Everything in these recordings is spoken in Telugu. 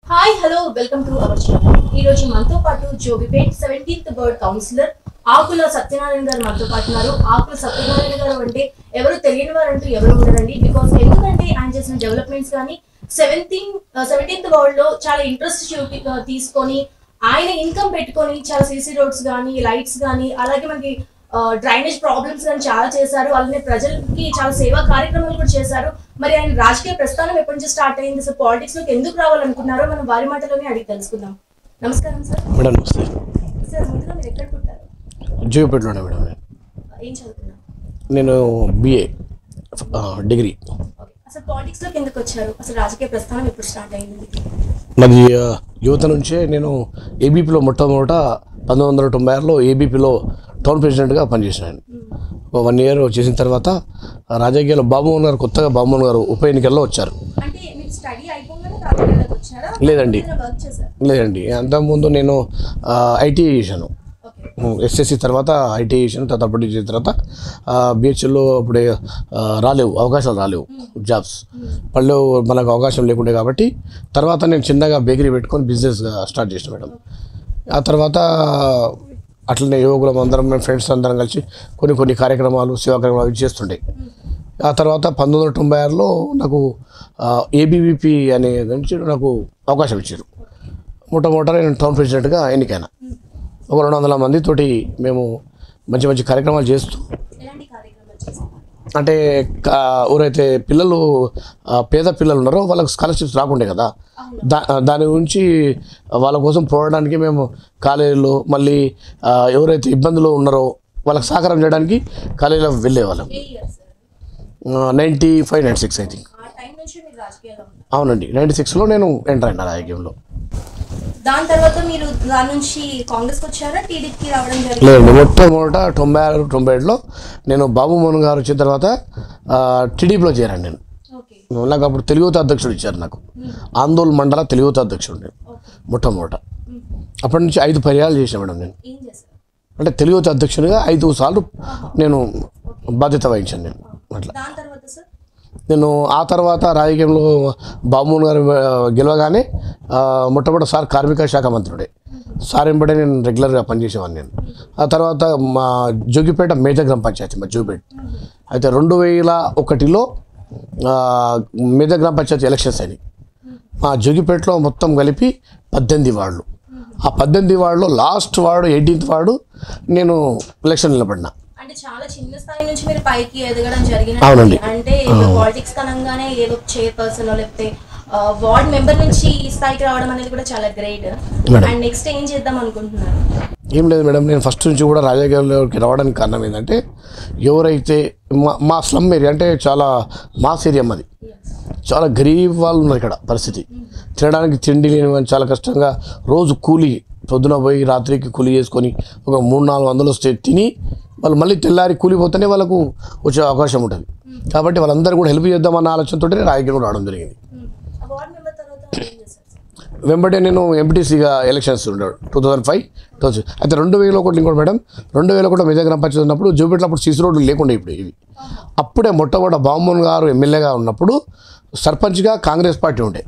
Hi hello welcome to our channel ఈ రోజు మనతో పాటు Jogipet seventeenth ward councillor Akula Satyanarayana garu మనతో పాటు ఉన్నారు ఆకుల సత్యనారాయణ గారు అంటే ఎవరు తెలియని వారు అంటూ ఎవరు ఉండరండి బికాస్ ఎందుకంటే ఆయన చేసిన డెవలప్మెంట్స్ కానీ సెవెంటీన్ సెవెంటీన్త్ బర్డ్ లో చాలా ఇంట్రెస్ట్ చూపి ఆ, తీసుకొని ఆయన ఇన్కమ్ పెట్టుకొని చాలా సీసీ రోడ్స్ కానీ లైట్స్ కానీ అలాగే మనకి డ్రైనేజ్ ప్రాబ్లమ్స్ కానీ చాలా చేశారు అలానే ప్రజలకి చాలా సేవా కార్యక్రమాలు కూడా చేశారు మరి ఆయన రాజకీయ ప్రస్థానం ఎప్పటి నుంచి స్టార్ట్ అయింది అసలు పాలిటిక్స్ లోకి ఎందుకు రావాలనుకున్నారో మనం వారి మాటలోనే అడిగి తెలుసుకుందాం నమస్కారం సార్ మేడం నమస్తే సార్ ముందుగా మీరు ఎక్కడ పుట్టారు జీవపేటలోనే మేడం నేను ఏం చదువుకున్నారు నేను బిఏ డిగ్రీ ఓకే అసలు పాలిటిక్స్ లోకి ఎందుకు వచ్చారు అసలు రాజకీయ ప్రస్థానం ఎప్పుడు స్టార్ట్ అయింది నాది ఆ, యువత నుంచే నేను ఏబీపీలో మొట్టమొదట పంతొమ్మిది వందల తొంభై ఆరులో ఏబీపీలో టౌన్ ప్రెసిడెంట్గా పనిచేసినాను ఒక వన్ ఇయర్ చేసిన తర్వాత ఆ, రాజకీయాల్లో బాబుమోహన్ గారు కొత్తగా బాబుమోహన్ గారు ఉప ఎన్నికల్లో వచ్చారు అంటే మీరు స్టడీ అయిపోగానే రాజకీయాల్లోకి వచ్చారా లేదండి. వర్క్ చేశారు లేదండి అంతకుముందు నేను ఐటీఐ చేశాను ఓకే ఎస్ఎస్సి తర్వాత ఐటీఐ చేశాను తర్వాత అప్పటి చేసిన తర్వాత బిహెచ్ఎల్లో అప్పుడే ఆ, రాలేవు అవకాశాలు రాలేవు జాబ్స్ పళ్ళు మనకు అవకాశం లేకుండే కాబట్టి తర్వాత నేను చిన్నగా బేకరీ పెట్టుకొని బిజినెస్గా స్టార్ట్ చేసిన మేడం ఆ తర్వాత అట్లనే యువకులం అందరం మేము ఫ్రెండ్స్ అందరం కలిసి కొన్ని కొన్ని కార్యక్రమాలు సేవా కార్యక్రమాలు ఇవి చేస్తుండే ఆ తర్వాత పంతొమ్మిది వందల తొంభై ఆరులో నాకు ఏబీవీపీ అనే నుంచి నాకు అవకాశం ఇచ్చారు మొట్టమొదట నేను టౌన్ ప్రెసిడెంట్గా ఎన్నికైనా ఒక రెండు వందల మందితోటి మేము మంచి మంచి కార్యక్రమాలు చేస్తూ ఎలాంటి కార్యక్రమాలు చేశారు అంటే కా- ఎవరైతే పిల్లలు ఆ, పేద పిల్లలు ఉన్నారో వాళ్ళకి స్కాలర్షిప్స్ రాకుండే కదా దా దాని గురించి వాళ్ళ కోసం పోరాడడానికి మేము కాలేజీలో మళ్ళీ ఆ, ఎవరైతే ఇబ్బందులు ఉన్నారో వాళ్ళకి సహకారం చేయడానికి కాలేజీలో వెళ్ళేవాళ్ళం ఏ year sir ninety five ninety six I think ఆ టైం నుంచి మీరు రాజకీయాల్లో ఉన్నారు అవునండి నైంటీ సిక్స్లో నేను ఎంటర్ అయినా రాజకీయంలో దాని తర్వాత మీరు దాని నుంచి కాంగ్రెస్కి వచ్చారా టీడీపీకి రావడం జరిగింది లేదండి మొట్టమొదట తొంభై ఆరు తొంభై ఏడులో నేను బాబు మోహన్ గారు వచ్చిన తర్వాత ఆ, టీడీపీలో చేరాను నేను ఓకే నాకు అప్పుడు తెలుగుత అధ్యక్షుడు ఇచ్చారు నాకు ఆందోళన మండల తెలుగుత అధ్యక్షుడు నేను ఓకే మొట్టమొదట అప్పటి నుంచి ఐదు పర్యాలు చేసిన మేడం నేను ఏం చేశారు అంటే తెలుగుత అధ్యక్షునిగా ఐదు సార్లు నేను బాధ్యత వహించాను నేను అట్లా దాని తర్వాత సార్ నేను ఆ తర్వాత రాజకీయంలో బాబుమోహన్ గారు ఆ, గెలవగానే ఆ, మొట్టమొదటి సార్ కార్మిక శాఖ మంత్రుడే సార్ వెంబడే నేను రెగ్యులర్గా పనిచేసేవాడిని నేను ఆ తర్వాత మా జోగిపేట మేజర్ గ్రామ పంచాయతీ మా జోగిపేట అయితే రెండు వేల ఒకటిలో ఆ, మేజర్ గ్రామ పంచాయతీ ఎలక్షన్స్ అయినాయి మా జోగిపేటలో మొత్తం కలిపి పద్దెనిమిది వార్డులు ఆ పద్దెనిమిది వార్డులో లాస్ట్ వార్డు ఎయిటీన్త్ వార్డు నేను ఎలక్షన్ నిలబడినా అంటే చాలా చిన్న స్థాయి నుంచి మీరు పైకి ఎదగడం జరిగింది అవునండి. అంటే పాలిటిక్స్ కనంగానే ఏదో చైర్పర్సన్ లేకపోతే వార్డ్ మెంబర్ నుంచి ఈ స్థాయికి రావడం అనేది కూడా చాలా గ్రేట్ మేడం. అండ్ నెక్స్ట్ ఏం చేద్దాం అనుకుంటున్నారు ఏం లేదు మేడం నేను ఫస్ట్ నుంచి కూడా రాజకీయాల్లోకి రావడానికి కారణం ఏంటంటే ఎవరైతే మా మా స్లమ్ ఏరియా అంటే చాలా మాస్ ఏరియా మాది చాలా గరీబ్ వాళ్ళు ఉన్నారు ఇక్కడ పరిస్థితి తినడానికి తిండి లేని వాళ్ళు చాలా కష్టంగా రోజు కూలి పొద్దున పోయి రాత్రికి కూలి చేసుకొని ఒక మూడు నాలుగు వందలు వస్తే తిని వాళ్ళు మళ్ళీ తెల్లారి కూలిపోతేనే వాళ్ళకు వచ్చే అవకాశం ఉంటుంది కాబట్టి వాళ్ళందరూ కూడా హెల్ప్ చేద్దామన్న ఆలోచనతో రాజకీయం రావడం జరిగింది వార్డ్ మెంబర్ తర్వాత ఏం చేశారు సార్? వెంబడే నేను ఎంపీటీసీగా ఎలక్షన్స్ ఉండాడు two thousand five two thousand అయితే రెండు వేల ఒకటి ఇంకోటి మేడం రెండు వేల ఒకటి మెజా గ్రామ పంచాయతీ ఉన్నప్పుడు జూపేట్లో అప్పుడు సీసీ రోడ్లు లేకుండా ఇప్పుడు ఇవి అప్పుడే మొట్టమొదటి బామ్మోహన్ గారు ఎమ్మెల్యేగా ఉన్నప్పుడు సర్పంచ్గా కాంగ్రెస్ పార్టీ ఉండే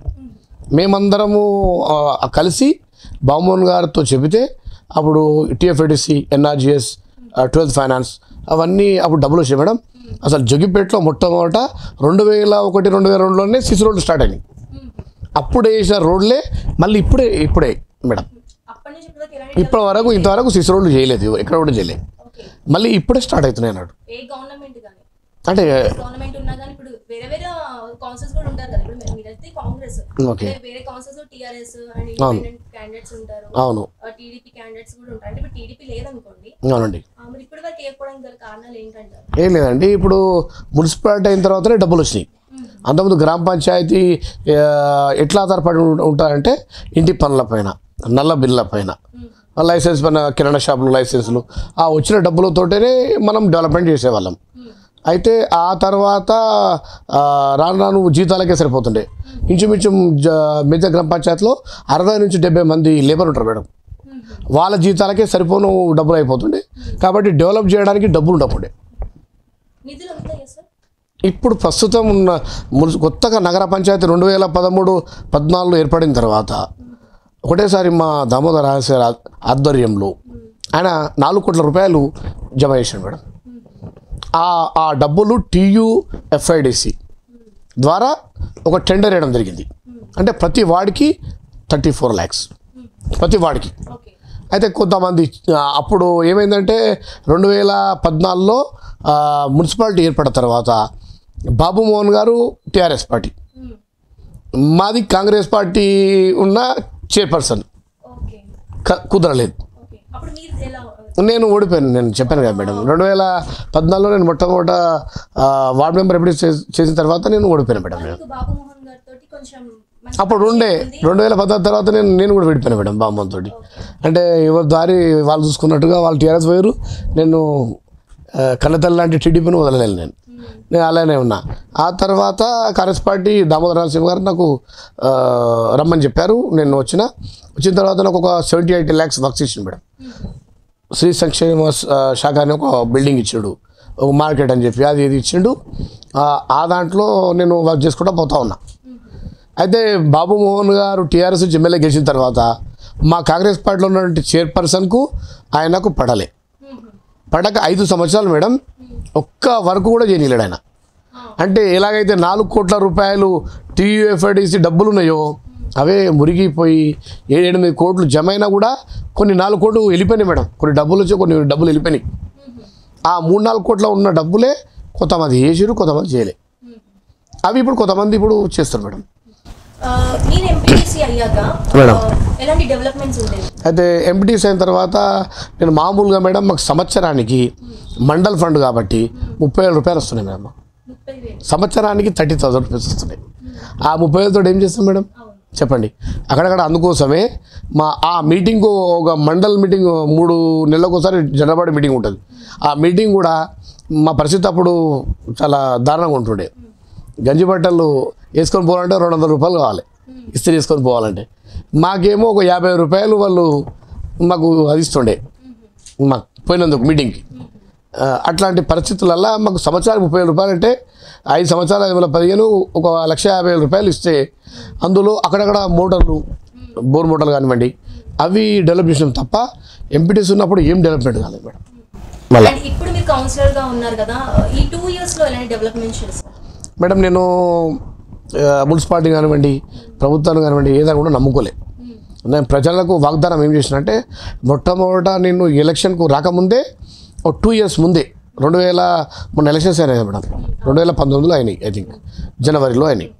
మేమందరము ఆ, కలిసి బామ్మోహన్ గారితో చెబితే అప్పుడు టీఎఫ్ఐడిసి ఎన్ఆర్జిఎస్ ట్వెల్త్ ఫైనాన్స్ అవన్నీ అప్పుడు డబ్బులు వచ్చాయి మేడం అసలు జగిపేటలో మొట్టమొదట రెండు వేల ఒకటి రెండు వేల రెండులోనే సీసీ రోడ్లు స్టార్ట్ అయినాయి అప్పుడు వేసిన రోడ్లే మళ్ళీ ఇప్పుడే ఇప్పుడే మేడం అప్పటి నుంచి ఇప్పటివరకు ఎలాంటి ఇప్పటి వరకు ఇంతవరకు సిసి రోడ్లు చేయలేదు ఎక్కడ కూడా చేయలేదు ఓకే మళ్ళీ ఇప్పుడే స్టార్ట్ అవుతున్నాయి అన్నాడు ఏ గవర్నమెంట్ కానీ అంటే గవర్నమెంట్ ఉన్నా కానీ ఇప్పుడు వేరే వేరే కౌన్సిల్స్ కూడా ఉంటారు కదా ఇప్పుడు మీరు- మీరైతే కాంగ్రెస్ ఓకే వేరే- వేరే councils TRS and independent candidates ఉంటారు అవును టీడీపీ క్యాండిడేట్స్ కూడా ఉంటారు అంటే ఇప్పుడు టీడీపీ లేదనుకోండి అవునండి ఆ, మరి ఇప్పటి వరకు వేయకపోవడానికి గల కారణాలు ఏంటంటారు ఏం లేదండి ఇప్పుడు మున్సిపాలిటీ అయిన తర్వాతనే డబ్బులు వచ్చినాయి అంతకుముందు గ్రామ పంచాయతీ ఆ, ఎట్లా ఆధారపడి ఉం- ఉంటారంటే ఇంటి పనుల పైన నల్ల బిల్ల పైన లైసెన్స్ పైన కిరాణా షాపులు లైసెన్సులు ఆ వచ్చిన డబ్బులతోటనే మనం డెవలప్మెంట్ చేసేవాళ్ళం అయితే ఆ తర్వాత ఆ, రాను రాను జీతాలకే సరిపోతుండే ఇంచుమించు జ- మిగతా గ్రామ పంచాయతీలో అరవై నుంచి డెబ్బై మంది లేబర్ ఉంటారు మేడం వాళ్ళ జీతాలకే సరిపోను డబ్బులు అయిపోతుండే కాబట్టి డెవలప్ చేయడానికి డబ్బులు ఉండకుండే నిధులు ఉంటాయా సార్ ఇప్పుడు ప్రస్తుతం ఉన్న మున్సి- కొత్తగా నగర పంచాయతీ రెండు వేల పదమూడు పద్నాలుగులో ఏర్పడిన తర్వాత ఒకటేసారి మా దామోదర రాజశేఖర ఆ- ఆధ్వర్యంలో ఆయన నాలుగు కోట్ల రూపాయలు జమ చేశాడు మేడం ఆ ఆ డబ్బులు టీయూఎఫ్ఐడిసి ద్వారా ఒక టెండర్ వేయడం జరిగింది అంటే ప్రతి వాడికి థర్టీ ఫోర్ ల్యాక్స్ ప్రతి వాడికి ఓకే అయితే కొంతమంది ఆ, అప్పుడు ఏమైందంటే రెండు వేల పద్నాలుగులో ఆ, మున్సిపాలిటీ ఏర్పడిన తర్వాత బాబు మోహన్ గారు టీఆర్ఎస్ పార్టీ మాది కాంగ్రెస్ పార్టీ ఉన్న చైర్పర్సన్ ఓకే క- కుదరలేదు ఓకే అప్పుడు మీరు ఎలా నేను ఓడిపోయాను నేను చెప్పాను కదా మేడం రెండు వేల పద్నాలుగులో నేను మొట్టమొదట ఆ, వార్డ్ మెంబర్ ఎప్పుడు చే- చేసిన తర్వాత నేను ఓడిపోయాను మేడం నేను మీకు బాబు మోహన్ గారితో కొంచెం మంచి అప్పుడు ఉండే రెండు వేల పద్నాలుగు తర్వాత నేను నేను కూడా విడిపోయాను మేడం బామ్మతో అంటే ఎవరి దారి వాళ్ళు చూసుకున్నట్టుగా వాళ్ళు టీఆర్ఎస్ పోయారు నేను ఆ, కన్నతల్లి లాంటి టీడీపీని వదలలేను నేను నేను అలానే ఉన్నా ఆ తర్వాత కాంగ్రెస్ పార్టీ దామోదర సింగ్ గారు నాకు ఆ, రమ్మని చెప్పారు నేను వచ్చిన వచ్చిన తర్వాత నాకు ఒక సెవెంటీ ఎయిటీ ల్యాక్స్ వర్క్స్ ఇచ్చింది మేడం శ్రీ సంక్షేమ ఆ, శాఖ అని ఒక బిల్డింగ్ ఇచ్చాడు ఒక మార్కెట్ అని చెప్పి అది ఇది ఇచ్చిండు ఆ, ఆ దాంట్లో నేను వర్క్ చేసుకుంటూ పోతా ఉన్నా అయితే బాబు మోహన్ గారు టీఆర్ఎస్ నుంచి ఎమ్మెల్యే గెలిచిన తర్వాత మా కాంగ్రెస్ పార్టీలో ఉన్నటువంటి చైర్పర్సన్కు ఆయనకు పడలే పడక ఐదు సంవత్సరాలు మేడం ఒక్క వర్క్ కూడా చేయలేడు ఆయన అంటే ఎలాగైతే నాలుగు కోట్ల రూపాయలు టీయూఎఫ్ఐడిసి డబ్బులు ఉన్నాయో అవే మురిగిపోయి ఏడు ఎనిమిది కోట్లు జమ అయినా కూడా కొన్ని నాలుగు కోట్లు వెళ్ళిపోయినాయి మేడం కొన్ని డబ్బులు వచ్చి కొన్ని డబ్బులు వెళ్ళిపోయినాయి ఆ మూడు నాలుగు కోట్ల ఉన్న డబ్బులే కొంతమంది చేసిరు కొంతమంది చేయలే అవి ఇప్పుడు కొంతమంది ఇప్పుడు చేస్తారు మేడం ఆ, మీరు ఎంపీటీసీ అయ్యాక మేడం. ఆ, ఎలాంటి డెవలప్మెంట్స్ ఉండేవి అయితే ఎంపీటీస్ అయిన తర్వాత నేను మామూలుగా మేడం మాకు సంవత్సరానికి మండల్ ఫండ్ కాబట్టి ముప్పై వేల రూపాయలు వస్తున్నాయి మేడం ముప్పై వేలు సంవత్సరానికి థర్టీ థౌసండ్ రూపీస్ వస్తున్నాయి ఆ ముప్పై వేలతో ఏం చేస్తాం మేడం అవును చెప్పండి అక్కడక్కడ అందుకోసమే మా ఆ మీటింగ్ ఒక మండల్ మీటింగ్ మూడు నెలలకు ఒకసారి జనబడి మీటింగ్ ఉంటుంది ఆ మీటింగ్ కూడా మా పరిస్థితి అప్పుడు చాలా దారుణంగా ఉంటుండే గంజి బట్టలు వేసుకొని పోవాలంటే రెండు వందల రూపాయలు కావాలి ఇస్త్రీ వేసుకొని పోవాలంటే మాకేమో ఒక యాభై రూపాయలు వాళ్ళు మాకు అది ఇస్తుండే మాకు పోయినందుకు మీటింగ్కి ఆ, అట్లాంటి పరిస్థితులల్లో మాకు సంవత్సరానికి ముప్పై వేల రూపాయలు అంటే ఐదు సంవత్సరాలు ఐదు వేల పదిహేను ఒక లక్ష యాభై వేల రూపాయలు ఇస్తే అందులో అక్కడక్కడ మోటార్లు బోర్ మోటార్లు కానివ్వండి అవి డెవలప్ చేసినాం తప్ప ఎంపీటీస్ ఉన్నప్పుడు ఏం డెవలప్మెంట్ కాలేదు మేడం మళ్ళీ అండ్ ఇప్పుడు మీరు కౌన్సిలర్ గా ఉన్నారు కదా ఈ టూ ఇయర్స్ లో ఎలాంటి డెవలప్మెంట్ చేస్తారు మేడం నేను ఆ, మున్సిపాలిటీ కానివ్వండి ప్రభుత్వాన్ని కానివ్వండి ఏదైనా కూడా నమ్ముకోలే నేను ప్రజలకు వాగ్దానం ఏం చేసిన అంటే మొట్టమొదట నేను ఎలక్షన్కు రాకముందే ఒక టూ ఇయర్స్ ముందే రెండు వేల మొన్న ఎలక్షన్స్ అయినాయి మేడం రెండు వేల పంతొమ్మిదిలో అయినాయి ఐ థింక్ జనవరిలో అయినాయి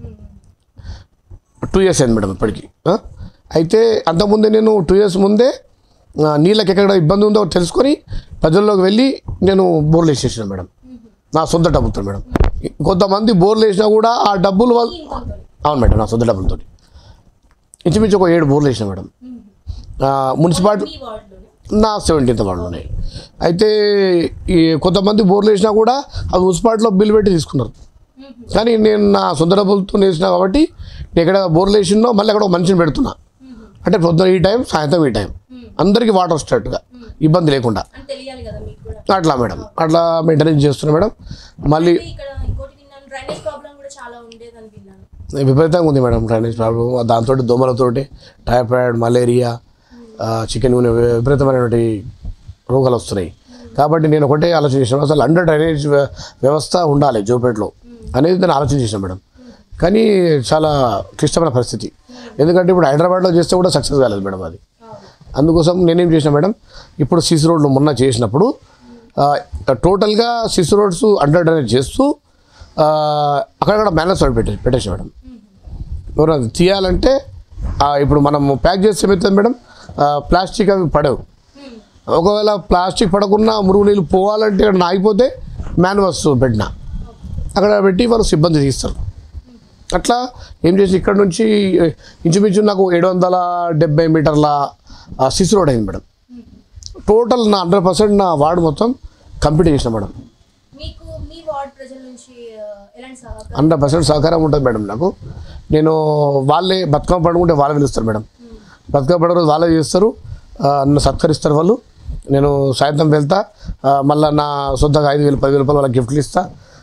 టూ ఇయర్స్ అయింది మేడం ఇప్పటికి ఆ? అయితే అంతకుముందే నేను టూ ఇయర్స్ ముందే ఆ, నీళ్ళకి ఎక్కడ ఇబ్బంది ఉందో తెలుసుకొని ప్రజల్లోకి వెళ్ళి నేను బోర్లు వేసేసిన మేడం నా సొంత డబ్బులతో మేడం కొంతమంది బోర్లు వేసినా కూడా ఆ డబ్బులు వాళ్ళు ఇన్కంతో అవును మేడం నా సొంత డబ్బులతో ఇంచుమించు ఒక ఏడు బోర్లు వేసిన మేడం ఆ, మున్సిపాలిటీ మీ వార్డులోనే నా సెవెంటీన్త్ వాళ్ళు ఉన్నాయి అయితే ఈ కొంతమంది బోర్లు వేసినా కూడా అది మున్సిపాలిటీలో బిల్ పెట్టి తీసుకున్నారు కానీ నేను నా సొంత డబ్బులతో వేసిన కాబట్టి నేను ఎక్కడ బోర్లు వేసినో మళ్ళీ అక్కడ ఒక మనిషిని పెడుతున్నా అంటే పొద్దున ఈ టైం సాయంత్రం ఈ టైం అందరికీ వాటర్ వచ్చేటట్టుగా ఇబ్బంది లేకుండా అని తెలియాలి కదా మీకు కూడా అట్లా మేడం అట్లా మెయింటెనెన్స్ చేస్తున్నా మేడం మళ్ళీ అంటే ఇక్కడ ఇంకోటి విన్నాను డ్రైనేజ్ ప్రాబ్లం కూడా చాలా ఉండేదని విన్నాను విపరీతంగా ఉంది మేడం డ్రైనేజ్ ప్రాబ్లం దాంతో దోమలతోటి టైఫాయిడ్ మలేరియా చికెన్ విపరీతమైనటువంటి రోగాలు వస్తున్నాయి కాబట్టి నేను ఒకటే ఆలోచన చేసాను అసలు అండర్ డ్రైనేజ్ వ్య- వ్యవస్థ ఉండాలి జోపేటలో అనేది నేను ఆలోచన చేశాను మేడం కానీ చాలా క్లిష్టమైన పరిస్థితి ఎందుకంటే ఇప్పుడు హైదరాబాద్లో చేస్తే కూడా సక్సెస్ కాలేదు మేడం అది అందుకోసం నేనేం చేసిన మేడం ఇప్పుడు సిసి రోడ్లు మొన్న చేసినప్పుడు ఆ, టోటల్గా సిసి రోడ్స్ అండర్ డ్రైనేజ్ చేస్తూ ఆ, అక్కడక్కడ మేనేజ్ పెట్టే పెట్టేసి మేడం ఎవరైనా తీయాలంటే ఆ, ఇప్పుడు మనం ప్యాక్ చేస్తే ఏమవుతుంది మేడం ఆ, ప్లాస్టిక్ అవి పడవు ఒకవేళ ప్లాస్టిక్ పడకుండా మురుగు నీళ్ళు పోవాలంటే ఇక్కడ ఆగిపోతే మ్యాన్వస్ పెట్టిన అక్కడ పెట్టి వాళ్ళు సిబ్బంది తీస్తారు అట్లా ఏం చేసి ఇక్కడ నుంచి ఇంచుమించు నాకు ఏడు వందల డెబ్బై మీటర్ల సిసి రోడ్ అయింది మేడం టోటల్ నా హండ్రెడ్ పర్సెంట్ నా వార్డు మొత్తం కంప్లీట్ చేసిన మేడం మీకు మీ వార్డ్ ప్రజల నుంచి ఆ, ఎలాంటి సహకారం హండ్రెడ్ పర్సెంట్ సహకారం ఉంటుంది మేడం నాకు నేను వాళ్ళే బతుకమ్మ పండుగ వాళ్ళే పిలుస్తారు మేడం బతుకమ్మ పండుగ రోజు వాళ్ళే చేస్తారు ఆ, నన్ను సత్కరిస్తారు వాళ్ళు నేను సాయంత్రం వెళ్తా ఆ, మళ్ళా నా సొంతగా ఐదు వేలు పది వేల రూపాయలు వాళ్ళకి గిఫ్ట్లు ఇస్తా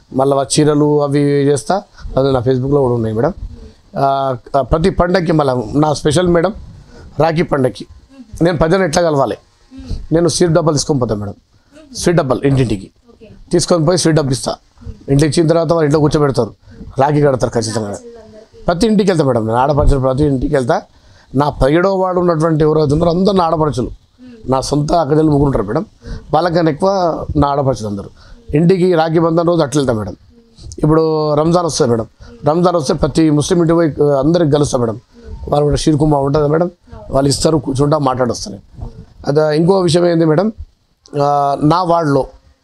మళ్ళీ చీరలు అవి చేస్తా అది నా ఫేస్బుక్లో కూడా ఉన్నాయి మేడం ఆ, ఆ, ప్రతి పండగకి మళ్ళీ నా స్పెషల్ మేడం రాఖీ పండగకి నేను ప్రజలను ఎట్లా కలవాలి నేను స్వీట్ డబ్బాలు తీసుకొని పోతాను మేడం స్వీట్ డబ్బాలు ఇంటింటికి ఓకే తీసుకొని పోయి స్వీట్ డబ్బు ఇస్తా ఇంటికి ఇచ్చిన తర్వాత వాళ్ళు ఇంట్లో కూర్చోబెడతారు రాఖీ కడతారు ఖచ్చితంగా ప్రతి ఇంటికి వెళ్తా మేడం నేను ఆడపడుచులు ప్రతి ఇంటికి వెళ్తా నా పైడో వాడు ఉన్నటువంటి ఎవరైతే ఉన్నారో అందరు నా ఆడపడుచులు నా సొంత అక్కజలు ముగ్గురు ఉంటారు మేడం వాళ్ళకన్నా ఎక్కువ నా ఆడపడుచులు అందరూ ఇంటికి రాఖీ బంధం రోజు అట్లా వెళ్తా మేడం ఇప్పుడు రంజాన్ వస్తుంది మేడం రంజాన్ వస్తే ప్రతి ముస్లిం ఇంటి పోయి ఆ, అందరికి కలుస్తా మేడం వాళ్ళు కూడా షీర్ కుమా ఉంటుంది మేడం వాళ్ళు ఇస్తారు కూర్చుంటా మాట్లాడొస్తాను అదే ఇంకో విషయం ఏంది మేడం ఆ, నా వార్డులో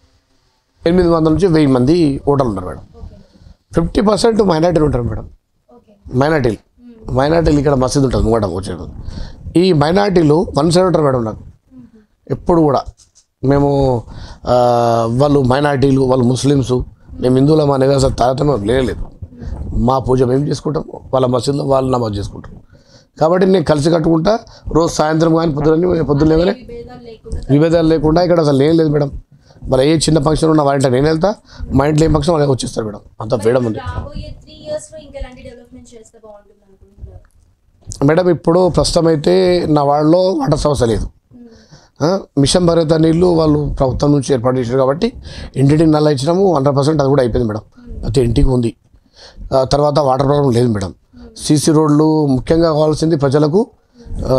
ఎనిమిది వందల నుంచి వెయ్యి మంది ఓటర్లు ఉన్నారు మేడం ఓకే ఫిఫ్టీ పర్సెంట్ మైనార్టీలు ఉంటారు మేడం ఓకే మైనార్టీలు మైనార్టీలు ఇక్కడ మసీద్ ఉంటుంది ముంగట వచ్చేది ఈ మైనార్టీలు వన్ సైడ్ ఉంటారు మేడం నాకు ఎప్పుడు కూడా మేము ఆ, వాళ్ళు మైనార్టీలు వాళ్ళు ముస్లిమ్స్ మేము హిందువుల మా నివాస తారతమ్యం లేదు మా పూజ మేము చేసుకుంటాం వాళ్ళ మసీదులో వాళ్ళు నమాజ్ చేసుకుంటాం కాబట్టి నేను కలిసి కట్టుకుంటా రోజు సాయంత్రం కానీ పొద్దున పొద్దున్నే కానీ విభేదాలు లేకుండా విభేదాలు లేకుండా ఇక్కడ అసలు ఏం లేదు మేడం మరి ఏ చిన్న ఫంక్షన్ ఉన్నా వాళ్ళ ఇంట్లో నేను వెళ్తా మా ఇంట్లో ఏం ఫంక్షన్ వాళ్ళకి వచ్చేస్తారు మేడం అంత ఫ్రీడమ్ ఉంది రాబోయే త్రీ ఇయర్స్ లో ఇంకా ఎలాంటి డెవలప్మెంట్ చేస్తే బాగుంటుంది అనుకుంటున్నారు మేడం ఇప్పుడు ప్రస్తుతం అయితే నా వాళ్ళలో వాటర్ సమస్య లేదు ఆ, మిషన్ భరిత నీళ్ళు వాళ్ళు ప్రభుత్వం నుంచి ఏర్పాటు చేశారు కాబట్టి ఇంటింటికి నల్ల ఇచ్చినాము హండ్రెడ్ పర్సెంట్ అది కూడా అయిపోయింది మేడం ప్రతి ఇంటికి ఉంది ఆ, తర్వాత వాటర్ ప్రాబ్లం లేదు మేడం సీసీ రోడ్లు ముఖ్యంగా కావాల్సింది ప్రజలకు ఆ,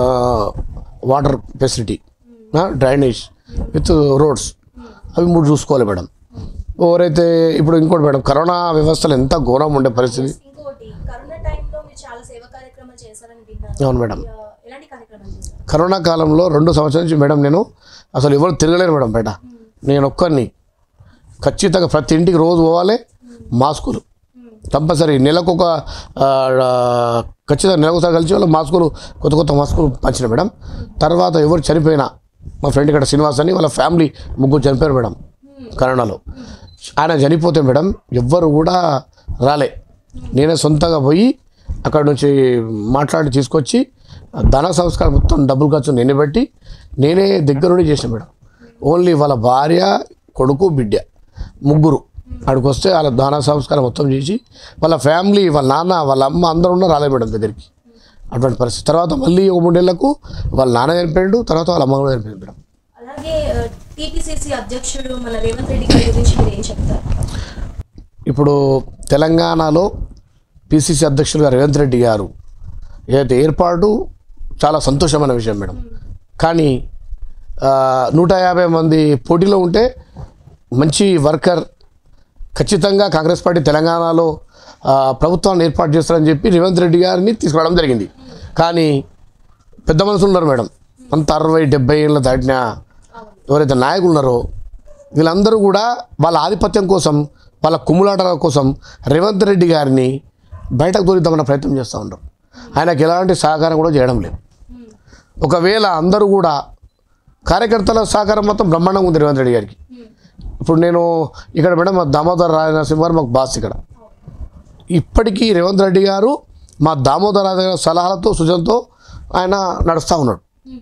వాటర్ ఫెసిలిటీ ఆ, డ్రైనేజ్ విత్ రోడ్స్ అవి మూడు చూసుకోవాలి మేడం ఎవరైతే ఇప్పుడు ఇంకోటి మేడం కరోనా వ్యవస్థలో ఎంత ఘోరం ఉండే పరిస్థితి ఇంకోటి కరోనా టైంలో మీరు చాలా సేవా కార్యక్రమాలు చేశారని విన్నాను అవును మేడం ఆ, ఎలాంటి కార్యక్రమాలు చేశారు కరోనా కాలంలో రెండు సంవత్సరాల నుంచి మేడం నేను అసలు ఎవరు తిరగలేరు మేడం బయట నేను ఒక్కరిని ఖచ్చితంగా ప్రతి ఇంటికి రోజు పోవాలి మాస్కులు కంపల్సరీ నెలకు ఒక ఆ, ఆ, ఖచ్చితంగా నెలకు ఒకసారి కలిసి వాళ్ళు మాస్కులు కొత్త కొత్త మాస్కులు పంచిన మేడం తర్వాత ఎవరు చనిపోయినా మా ఫ్రెండ్ ఇక్కడ శ్రీనివాస్ అని వాళ్ళ ఫ్యామిలీ ముగ్గురు చనిపోయారు మేడం కరోనాలో ఆయన చనిపోతే మేడం ఎవ్వరు కూడా రాలే నేనే సొంతంగా పోయి అక్కడ నుంచి మాట్లాడి తీసుకొచ్చి ధన సంస్కారం మొత్తం డబ్బులు ఖర్చు నేనే పెట్టి నేనే దగ్గరుండి చేసిన మేడం ఓన్లీ వాళ్ళ భార్య కొడుకు బిడ్డ ముగ్గురు అక్కడికి వస్తే వాళ్ళ దాన సంస్కారం మొత్తం చేసి వాళ్ళ ఫ్యామిలీ వాళ్ళ నాన్న వాళ్ళ అమ్మ అందరూ ఉన్నా రాలే మేడం దగ్గరికి అటువంటి పరిస్థితి తర్వాత మళ్ళీ ఒక మూడేళ్లకు వాళ్ళ నాన్న చనిపోయాడు తర్వాత వాళ్ళ అమ్మ కూడా చనిపోయింది మేడం అలాగే టీపీసీసీ అధ్యక్షుడు మన రేవంత్ రెడ్డి గారి గురించి మీరు ఏం చెప్తారు ఇప్పుడు తెలంగాణలో పిసిసి అధ్యక్షులుగా రేవంత్ రెడ్డి గారు ఏదైతే ఏర్పాటు చాలా సంతోషమైన విషయం మేడం కానీ ఆ, నూట యాభై మంది పోటీలో ఉంటే మంచి వర్కర్ ఖచ్చితంగా కాంగ్రెస్ పార్టీ తెలంగాణలో ఆ, ప్రభుత్వాన్ని ఏర్పాటు చేస్తారని చెప్పి రేవంత్ రెడ్డి గారిని తీసుకురావడం జరిగింది కానీ పెద్ద మనుషులు ఉన్నారు మేడం అంత అరవై డెబ్బై ఏళ్ళ దాటిన ఎవరైతే నాయకులు ఉన్నారో వీళ్ళందరూ కూడా వాళ్ళ ఆధిపత్యం కోసం వాళ్ళ కుమ్ములాటల కోసం రేవంత్ రెడ్డి గారిని బయటకు తోలిద్దామన్న ప్రయత్నం చేస్తూ ఉంటారు ఆయనకు ఎలాంటి సహకారం కూడా చేయడం లేదు ఒకవేళ అందరూ కూడా కార్యకర్తల సహకారం మొత్తం బ్రహ్మాండంగా ఉంది రేవంత్ రెడ్డి గారికి ఇప్పుడు నేను ఇక్కడ మేడం మా దామోదర్ రాజనరసింహ గారు మాకు బాస్ ఇక్కడ ఇప్పటికీ రేవంత్ రెడ్డి గారు మా దామోదర్ రాజ గారి సలహాలతో సూచనతో ఆయన నడుస్తూ ఉన్నాడు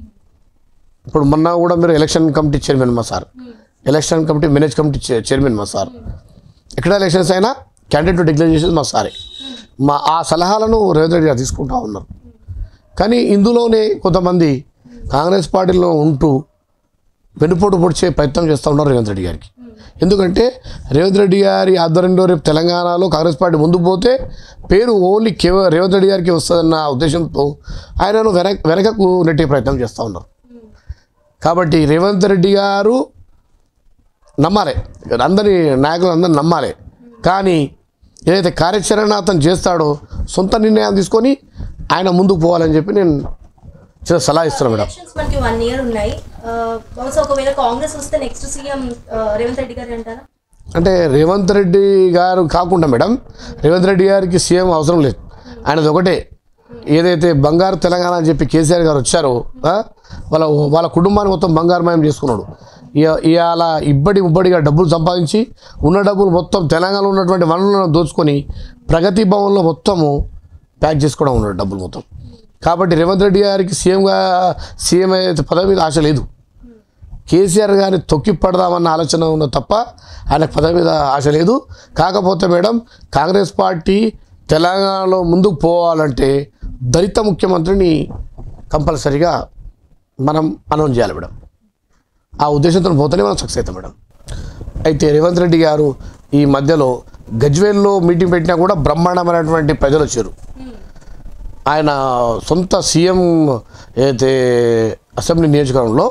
ఇప్పుడు మొన్న కూడా మీరు ఎలక్షన్ కమిటీ చైర్మన్ మా sir election committee manage committee చై- చైర్మన్ మా సార్ ఎక్కడ ఎలక్షన్స్ అయినా క్యాండిడేట్ డిక్లేర్ చేసేది మా సారే మా ఆ సలహాలను రేవంత్ రెడ్డి గారు తీసుకుంటా ఉన్నారు కానీ ఇందులోనే కొంతమంది కాంగ్రెస్ పార్టీలో ఉంటూ వెనుపోటు పొడిచే ప్రయత్నం చేస్తూ ఉన్నారు రేవంత్ రెడ్డి గారికి ఎందుకంటే రేవంత్ రెడ్డి గారి ఆధ్వర్యంలో రేపు తెలంగాణలో కాంగ్రెస్ పార్టీ ముందుకు పోతే పేరు ఓన్లీ కేవలం రేవంత్ రెడ్డి గారికి వస్తుందన్న ఉద్దేశంతో ఆయనను వెనక వెనకకు నెట్టే ప్రయత్నం చేస్తూ ఉన్నారు కాబట్టి రేవంత్ రెడ్డి గారు నమ్మాలి అందరి నాయకులు అందరిని నమ్మాలి కానీ ఏదైతే కార్యాచరణ అతను చేస్తాడో సొంత నిర్ణయాలు తీసుకొని ఆయన ముందుకు పోవాలని చెప్పి నేను చిన్న సలహా ఇస్తున్నాను మేడం ఎలక్షన్స్ మనకి వన్ ఇయర్ ఉన్నాయి ఆ, బహుశా ఒకవేళ కాంగ్రెస్ వస్తే నెక్స్ట్ సీఎం రేవంత్ రెడ్డి గారు అంటారా అంటే రేవంత్ రెడ్డి గారు కాకుండా మేడం రేవంత్ రెడ్డి గారికి సీఎం అవసరం లేదు ఆయనది ఒకటే ఏదైతే బంగారు తెలంగాణ అని చెప్పి కేసీఆర్ గారు వచ్చారో ఆ, వాళ్ళ వాళ్ళ కుటుంబాన్ని మొత్తం బంగారుమయం చేసుకున్నాడు ఇయ- ఇవాళ ఇబ్బడి ఉబ్బడిగా డబ్బులు సంపాదించి ఉన్న డబ్బులు మొత్తం తెలంగాణలో ఉన్నటువంటి వనరులను దోచుకొని ప్రగతి భవన్లో మొత్తము ప్యాక్ చేసుకోవడం ఉన్నాడు డబ్బులు మొత్తం కాబట్టి రేవంత్ రెడ్డి గారికి సీఎంగా సీఎం అయితే పదవి మీద ఆశ లేదు కేసీఆర్ గారిని తొక్కి పడదామన్న ఆలోచన ఉన్న తప్ప ఆయనకు పదవి మీద ఆశ లేదు కాకపోతే మేడం కాంగ్రెస్ పార్టీ తెలంగాణలో ముందుకు పోవాలంటే దళిత ముఖ్యమంత్రిని కంపల్సరీగా మనం అనౌన్స్ చేయాలి మేడం ఆ ఉద్దేశంతో పోతేనే మనం సక్సెస్ అవుతాం మేడం అయితే రేవంత్ రెడ్డి గారు ఈ మధ్యలో గజ్వేల్లో మీటింగ్ పెట్టినా కూడా బ్రహ్మాండమైనటువంటి ప్రజలు వచ్చారు ఆయన సొంత సీఎం అయితే అసెంబ్లీ నియోజకవర్గంలో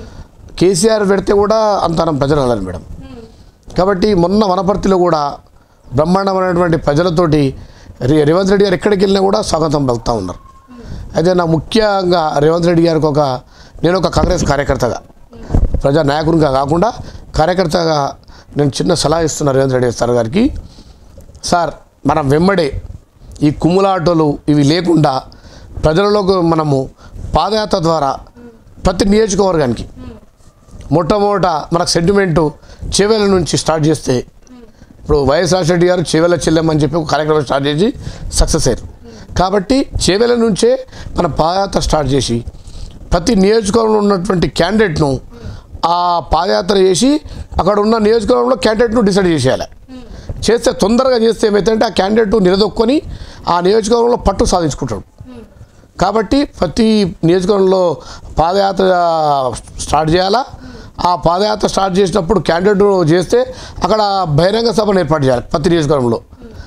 కేసీఆర్ పెడితే కూడా అంత ప్రజలు వెళ్ళాలి మేడం కాబట్టి మొన్న వనపర్తిలో కూడా బ్రహ్మాండమైనటువంటి ప్రజలతోటి రే- రేవంత్ రెడ్డి గారు ఎక్కడికి వెళ్ళినా కూడా స్వాగతం పలుకుతూ ఉన్నారు అయితే నా ముఖ్యంగా రేవంత్ రెడ్డి గారికి ఒక నేను ఒక కాంగ్రెస్ కార్యకర్తగా ప్రజా నాయకునిగా కాకుండా కార్యకర్తగా నేను చిన్న సలహా ఇస్తున్నా రేవంత్ రెడ్డి సార్ గారికి సార్ మనం వెంబడే ఈ కుమ్ములాటలు ఇవి లేకుండా ప్రజలలోకి మనము పాదయాత్ర ద్వారా ప్రతి నియోజకవర్గానికి మొట్టమొదట మనకు సెంటిమెంటు చేవేల నుంచి స్టార్ట్ చేస్తే ఇప్పుడు వైఎస్ రాజశేఖర గారు చేవేల చెల్లెమ్మని చెప్పి ఒక కార్యక్రమం స్టార్ట్ చేసి సక్సెస్ అయ్యారు కాబట్టి చేవేల నుంచే మన పాదయాత్ర స్టార్ట్ చేసి ప్రతి నియోజకవర్గంలో ఉన్నటువంటి క్యాండిడేట్ను ఆ పాదయాత్ర చేసి అక్కడ ఉన్న నియోజకవర్గంలో క్యాండిడేట్ను డిసైడ్ చేసేయాలి చేస్తే తొందరగా చేస్తే ఏమైతే ఆ క్యాండిడేట్ నిలదొక్కొని ఆ నియోజకవర్గంలో పట్టు సాధించుకుంటాడు కాబట్టి ప్రతి నియోజకవర్గంలో పాదయాత్ర స్టార్ట్ చేయాలా ఆ పాదయాత్ర స్టార్ట్ చేసినప్పుడు క్యాండిడేట్ చేస్తే అక్కడ బహిరంగ సభను ఏర్పాటు చేయాలి ప్రతి నియోజకవర్గంలో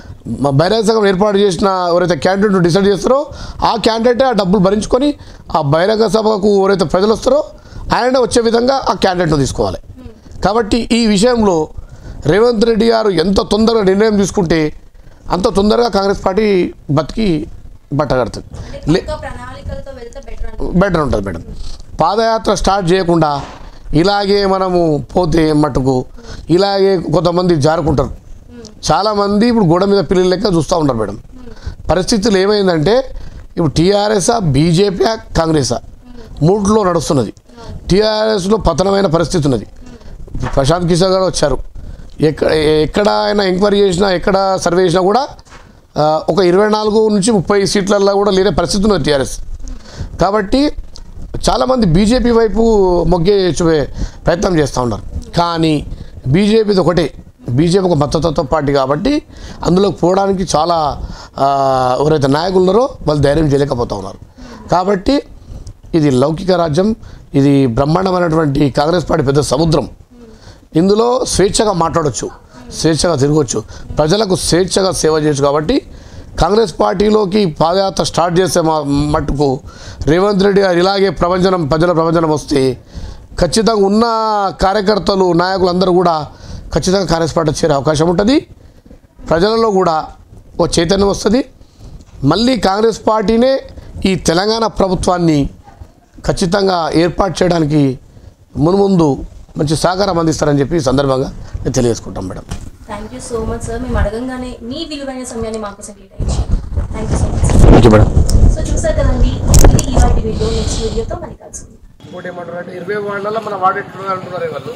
మ- బహిరంగ సభను ఏర్పాటు చేసిన ఎవరైతే క్యాండిడేట్ డిసైడ్ చేస్తారో ఆ క్యాండిడేటే ఆ డబ్బులు భరించుకొని ఆ బహిరంగ సభకు ఎవరైతే ప్రజలు వస్తారో ఆయననే వచ్చే విధంగా ఆ క్యాండిడేట్ను తీసుకోవాలి కాబట్టి ఈ విషయంలో రేవంత్ రెడ్డి గారు ఎంత తొందరగా నిర్ణయం తీసుకుంటే అంత తొందరగా కాంగ్రెస్ పార్టీ బతికి బట్టగడుతుంది లే పక్కా ప్రణాళికలతో వెళ్తే బెటర్ అంటే బెటర్ ఉంటుంది మేడం పాదయాత్ర స్టార్ట్ చేయకుండా ఇలాగే మనము పోతే మటుకు ఇలాగే కొంతమంది జారుకుంటారు చాలామంది ఇప్పుడు గోడ మీద పిల్లల లెక్క చూస్తూ ఉంటారు మేడం పరిస్థితులు ఏమైందంటే ఇప్పుడు టీఆర్ఎస్ఆ బీజేపీ కాంగ్రెసా మూడులో నడుస్తున్నది టీఆర్ఎస్లో పతనమైన పరిస్థితి ఉన్నది ఇప్పుడు ప్రశాంత్ కిషోర్ గారు వచ్చారు ఎక్కడ ఎక్కడ ఆయన ఎంక్వైరీ చేసినా ఎక్కడ సర్వే చేసినా కూడా ఆ, ఒక ఇరవై నాలుగు నుంచి ముప్పై సీట్లలో కూడా లేని పరిస్థితి ఉన్నది టీఆర్ఎస్ కాబట్టి చాలామంది బీజేపీ వైపు మొగ్గే చూపే ప్రయత్నం చేస్తూ ఉన్నారు కానీ బీజేపీది ఒకటే బీజేపీ ఒక మద్దతత్వ పార్టీ కాబట్టి అందులోకి పోవడానికి చాలా ఆ, ఎవరైతే నాయకులు ఉన్నారో వాళ్ళు ధైర్యం చేయలేకపోతూ ఉన్నారు కాబట్టి ఇది లౌకిక రాజ్యం ఇది బ్రహ్మాండమైనటువంటి కాంగ్రెస్ పార్టీ పెద్ద సముద్రం ఇందులో స్వేచ్ఛగా మాట్లాడొచ్చు స్వేచ్ఛగా తిరగవచ్చు ప్రజలకు స్వేచ్ఛగా సేవ చేయొచ్చు కాబట్టి కాంగ్రెస్ పార్టీలోకి పాదయాత్ర స్టార్ట్ చేసే మా మట్టుకు రేవంత్ రెడ్డి గారు ఇలాగే ప్రపంచం ప్రజల ప్రపంచం వస్తే ఖచ్చితంగా ఉన్న కార్యకర్తలు నాయకులు అందరూ కూడా ఖచ్చితంగా కాంగ్రెస్ పార్టీ చేరే అవకాశం ఉంటుంది ప్రజలలో కూడా ఓ చైతన్యం వస్తుంది మళ్ళీ కాంగ్రెస్ పార్టీనే ఈ తెలంగాణ ప్రభుత్వాన్ని ఖచ్చితంగా ఏర్పాటు చేయడానికి మున్ముందు మంచి సహకారం అందిస్తారని చెప్పి ఈ సందర్భంగా నేను తెలియజేసుకుంటాం madam thank you so much sir మేము అడగంగానే మీ విలువైన సమయాన్ని మాకు కోసం కేటాయించారు thank you so much thank you madam so చూసారు కదండి ఇది ఇవాటి వీడియో నెక్స్ట్ వీడియోతో మళ్ళీ కలుసుకుందాం ఇంకోటి ఏమంటారు అంటే ఇరవై వార్డులలో మన వార్డు ఎట్లున్నారు అంటున్నారు వాళ్ళు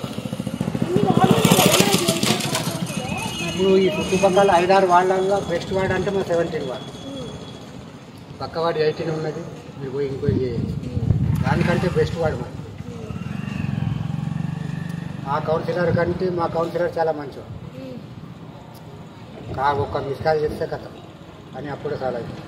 ఇప్పుడు ఈ చుట్టుపక్కల ఐదారు వాళ్ళల్లో బెస్ట్ వార్డ్ అంటే మా సెవెంటీన్ వార్డ్ పక్క వార్డు ఎయిటీన్ ఉన్నది మీరు పోయి ఇంకో దానికంటే బెస్ట్ వార్డ్ మరి ఆ కౌన్సిలర్ కంటే మా కౌన్సిలర్ చాలా మంచివాడు కా ఒక్క మిస్ కాల్ చేస్తే కథ అని అప్పుడే చాలా అయింది.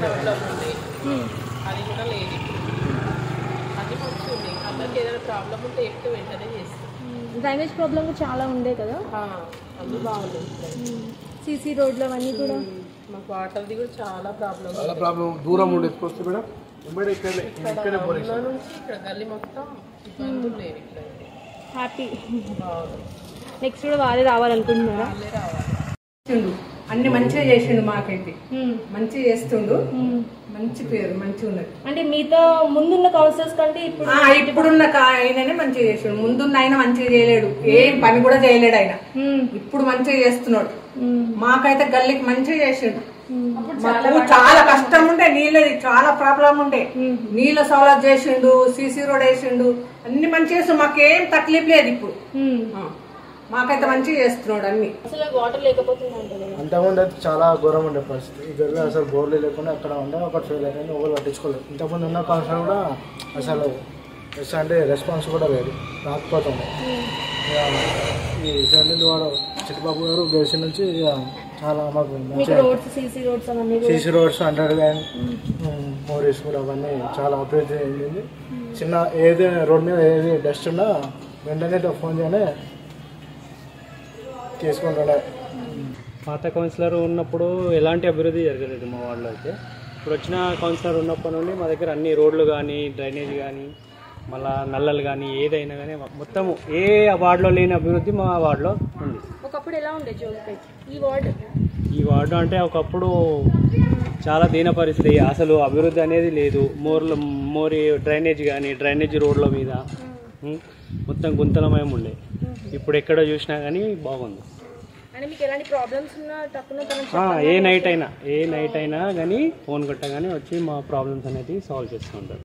అది కూడా లేదు అన్ని కూర్చుంది అందరికి ఏదైనా ప్రాబ్లం ఉంటే చెప్తే వెంటనే చేస్తాం డ్రైనేజ్ ప్రాబ్లం కూడా చాలా ఉండే కదా అన్నీ బాగుంది సీసీ రోడ్లు అవన్నీ కూడా మాకు వాటర్ది కూడా చాలా ప్రాబ్లం చాలా ప్రాబ్లం దూరం ఉండి ఎత్తుకొస్తే మేడం వెంబడి ఇక్కడే ఇక్కడే పోలీసు ఇక్కడ నుంచి ఇక్కడ గల్లీ మొత్తం ఇబ్బందులు లేవు ఇక్కడ హ్యాపీ బాగుంది నెక్స్ట్ కూడా వారే రావాలనుకుంటున్నారా వాళ్ళే రావాలి చేస్తుండు అన్ని మంచిగా చేసిండు మాకైతే మంచిగా చేస్తుండు మంచి పేరు మంచిగా ఉన్నది అంటే మీతో ముందున్న కౌన్సిలర్స్ కంటే ఇప్పుడు ఆ, ఇప్పుడున్న కా- ఆయననే మంచిగా చేసిండు ముందున్న ఆయన మంచిగా చేయలేడు ఏం పని కూడా చేయలేడు ఆయన ఇప్పుడు మంచిగా చేస్తున్నాడు మాకైతే గల్లీకి మంచిగా చేసిండు మాకు చాలా కష్టం ఉండే నీళ్ళది చాలా ప్రాబ్లం ఉండే నీళ్ళ సౌలభ్యం చేసిండు సీసీ రోడ్ వేసిండు అన్ని మంచిగా చేసిండు మాకేం తక్లీఫ్ లేదు ఇప్పుడు ఆ. మాకైతే మంచిగా చేస్తున్నాడు అన్ని అసలు వాటర్ లేకపోతుంది అంటారు ఇంతకుముందు అయితే చాలా ఘోరం ఉండే పరిస్థితి ఈ గదిలో అసలు బోర్లు లేకుండా అక్కడ ఉండే ఒకటి ఫెయిల్ అయిపోయింది ఒకరు పట్టించుకోలేదు ఇంతకుముందు ఉన్న కౌన్సిలర్ కూడా అసలు వస్తా అంటే రెస్పాన్స్ కూడా లేదు రాకపోతుంది ఇక ఈ సెవెంటీన్త్ వాడు చిట్టుబాబు గారు గెలిచి నుంచి ఇక చాలా మాకు మీకు మంచిగా రోడ్స్ సీసీ రోడ్స్ అవన్నీ కూడా సీసీ రోడ్స్ అండర్ గ్రౌండ్ మోరీస్ కూడా అవన్నీ చాలా అభివృద్ధి చెందింది చిన్న ఏది రోడ్ మీద ఏది డస్ట్ ఉన్నా వెంటనే ఫోన్ చేయనే తీసుకుంటుండే పాత కౌన్సిలర్ ఉన్నప్పుడు ఎలాంటి అభివృద్ధి జరగలేదు మా వార్డులో అయితే ఇప్పుడు వచ్చిన కౌన్సిలర్ ఉన్నప్పటి నుండి మా దగ్గర అన్ని రోడ్లు కానీ డ్రైనేజ్ కానీ మళ్ళా నల్లలు కానీ ఏదైనా కానీ మొత్తం ఏ వార్డులో లేని అభివృద్ధి మా వార్డులో ఉంది ఒకప్పుడు ఎలా ఉండే జోగిపేట్ ఈ వార్డ్ ఈ వార్డు అంటే ఒకప్పుడు చాలా దీన పరిస్థితి అసలు అభివృద్ధి అనేది లేదు మోర్లు మోరి డ్రైనేజ్ కానీ డ్రైనేజ్ రోడ్ల మీద ఉం, మొత్తం గుంతలమయం ఉండే ఇప్పుడు ఎక్కడ చూసినా కానీ బాగుంది అంటే మీకు ఎలాంటి ప్రాబ్లమ్స్ ఉన్నా తక్కువ తనకు ఆ, ఏ నైట్ అయినా ఏ నైట్ అయినా కానీ ఫోన్ కొట్టగానే వచ్చి మా ప్రాబ్లమ్స్ అనేది సాల్వ్ చేస్తూ ఉంటారు